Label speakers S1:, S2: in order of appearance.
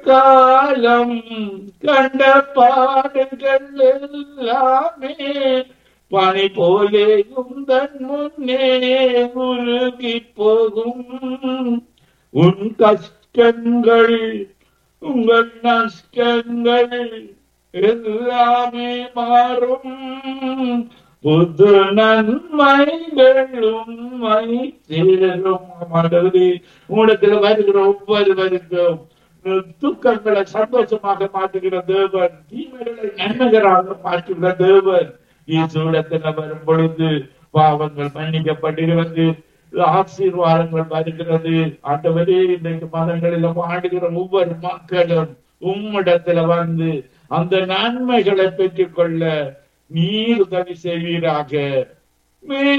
S1: காலம் கண்ட பாடுகள் எல்லாமே பனி போலே உந்தன் முன்னே உருகி போகும் உன் கஷ்டங்கள் உங்கள் நஷ்டங்கள் எல்லாமே மாறும் புது நன்மைகள் உண்மை சேரும் மனது உனக்கு வருகிற ஒவ்வொருவருக்கும் துக்கங்களை சந்தோஷமாக மாற்றுகிற தேவன் தீமைகளை நன்மைகளாக மாற்றுகிற தேவன் இயேசுடத்துல வரும் பொழுது பாவங்கள் மன்னிக்கப்பட்டிருக்கிறது ஆசீர்வாதங்கள் வருகிறது ஆண்டவரே இன்றைக்கு மதங்களில் வாடுகிற ஒவ்வொரு மக்களும் உம்மிடத்துல வந்து அந்த நன்மைகளை பெற்றுக்கொள்ள நீர் உதவி செய்வீராக